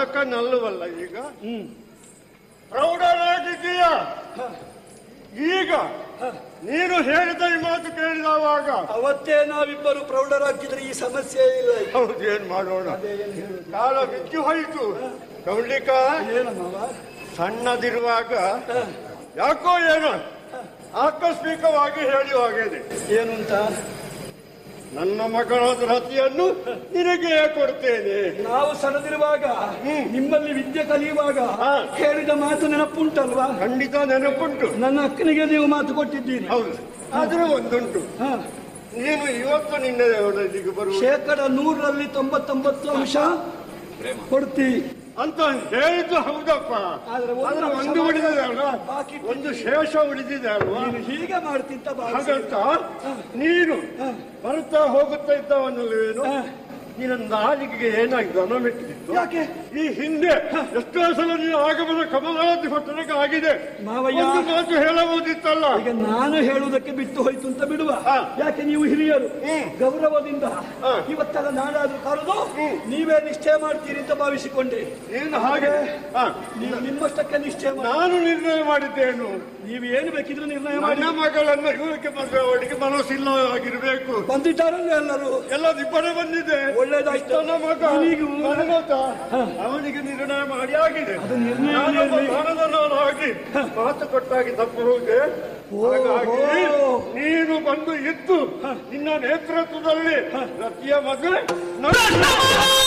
ಬಾಲಕನಲ್ಲವಲ್ಲ ಈಗ ಪ್ರೌಢನಾಗಿದ್ದೀಯ ಈಗ ನೀನು ಹೇಳಿದ ಈ ಮಾತು ಕೇಳಿದವಾಗ ಅವತ್ತೇ ನಾವಿಬ್ಬರು ಪ್ರೌಢರಾಗಿದ್ರೆ ಈ ಸಮಸ್ಯೆ ಇಲ್ಲ ಹೌದು ಏನ್ ಮಾಡೋಣ ಕಾಲ ಬಿದ್ದು ಹೋಯಿತು ಕೌಲಿಕ ಏನು ಮಾವ ಸಣ್ಣದಿರುವಾಗ ಯಾಕೋ ಏನೋ ಆಕಸ್ಮಿಕವಾಗಿ ಹೇಳಿ ಹೋಗಿದೆ ಏನು ಅಂತ ನನ್ನ ಮಗಳಾದ ರತಿಯನ್ನು ನಿನಗೆ ಕೊಡ್ತೇನೆ ನಾವು ಸಣ್ಣದಿರುವಾಗ ನಿಮ್ಮಲ್ಲಿ ವಿದ್ಯೆ ಕಲಿಯುವಾಗ ಹಾ. ಹೇಳಿದ ಮಾತು ನೆನಪುಂಟಲ್ವಾ ಖಂಡಿತ ನೆನಪುಂಟು ನನ್ನ ಅಕ್ಕನಿಗೆ ನೀವು ಮಾತು ಕೊಟ್ಟಿದ್ದೀರಿ ಹೌದು ಆದ್ರೂ ಒಂದುಂಟು ಹಾ. ನೀನು ಇವತ್ತು ನಿನ್ನ ಇಲ್ಲಿಗೆ ಬರುವ ಶೇಕಡ ನೂರರಲ್ಲಿ ತೊಂಬತ್ತೊಂಬತ್ತು ಅಂಶ ಕೊಡ್ತಿ ಅಂತ ಹೇಳಿದ್ದು ಹೌದಪ್ಪ ಆದ್ರೆ ಒಂದು ಆದ್ರೆ ಅಂಶ ಒಂದು ಉಳಿದಿದೆ ಅಲ್ವಾ ಬಾಕಿ ಒಂದು ಶೇಷ ಉಳಿದಿದೆ ಅಲ್ವಾ ನೀನು ಹೀಗೆ ಮಾಡ್ತಿಂತ ಭಾವಿಸಿ ಹಾಗಂತ ನೀನು ಬರ್ತಾ ಹೋಗುತ್ತಾ ಇದ್ದವನಲ್ವೇನು ನಿನ್ನ ನಾಲಿಗೆಗೆ ಏನಾಗಿದೆ ಅನಮೆಟ್ಟಿತ್ತು ಯಾಕೆ ಈ ಹಿಂದೆ ಎಷ್ಟೋ ಸಲ ನೀನು ಆಗಮನ ಕಮಲಾದಿ ಪಟ್ಟಣಕ್ಕೆ ಆಗಿದೆ ಮಾವಯ್ಯ. ಒಂದು ಮಾತು ಹೇಳಬಹುದಿತ್ತಲ್ಲ ಈಗ ನಾನು ಹೇಳುವುದಕ್ಕೆ ಬಿಟ್ಟು ಹೋಯ್ತು ಅಂತ ಬಿಡುವ ಹಾ. ಯಾಕೆ ನೀವು ಹಿರಿಯರು ಹ್ಮ್. ಗೌರವದಿಂದ ಹಾ. ಇವತ್ತೆಲ್ಲ ನಾಡಾದ್ರೂ ಕರೆದು ನೀವೇ ನಿಶ್ಚಯ ಮಾಡ್ತೀರಿ ಅಂತ ಭಾವಿಸಿಕೊಂಡೆ ನೀನು ಹಾಗೆ ಹಾ. ನೀವು ನಿಮ್ಮಷ್ಟಕ್ಕೆ ನಿಶ್ಚಯ ಮಾಡಿ ನಾನು ನಿರ್ಣಯ ಮಾಡಿದ್ದೇನು ನೀವು ಏನು ಬೇಕಿದ್ರು ನಿರ್ಣಯ ಮಾಡಿ ನನ್ನ ಮಗಳನ್ನು ಇವಕ್ಕೆ ಮದುವೆ ಅವಳಿಗೆ ಮನಸ್ಸಿಲ್ಲವಾಗಿರ್ಬೇಕು ಬಂದಿದ್ದಾರಲ್ಲ ಎಲ್ಲರೂ ಎಲ್ಲ ಇಬ್ಬರೇ ಬಂದಿದೆ ಒಳ್ಳೇದಾಯ್ತು ನನ್ನ ಮಗ ಅವನಿಗೂ ಮನೋತ ಅವನಿಗೆ ನಿರ್ಣಯ ಮಾಡಿ ಆಗಿದೆ ಅದು ನಿರ್ಣಯ ನಾನೊಬ್ಬ ನಿರ್ಣಯ. ಮನದನಾಗಿ ಮಾತು ಕೊಟ್ಟಾಗಿ ತಪ್ಪು ಹೋದೆ ಹಾಗಾಗಿ ನೀನು ಬಂದು ಇದ್ದು ನಿನ್ನ ನೇತೃತ್ವದಲ್ಲಿ ರತಿಯ ಮದುವೆ ನಡೆಸು.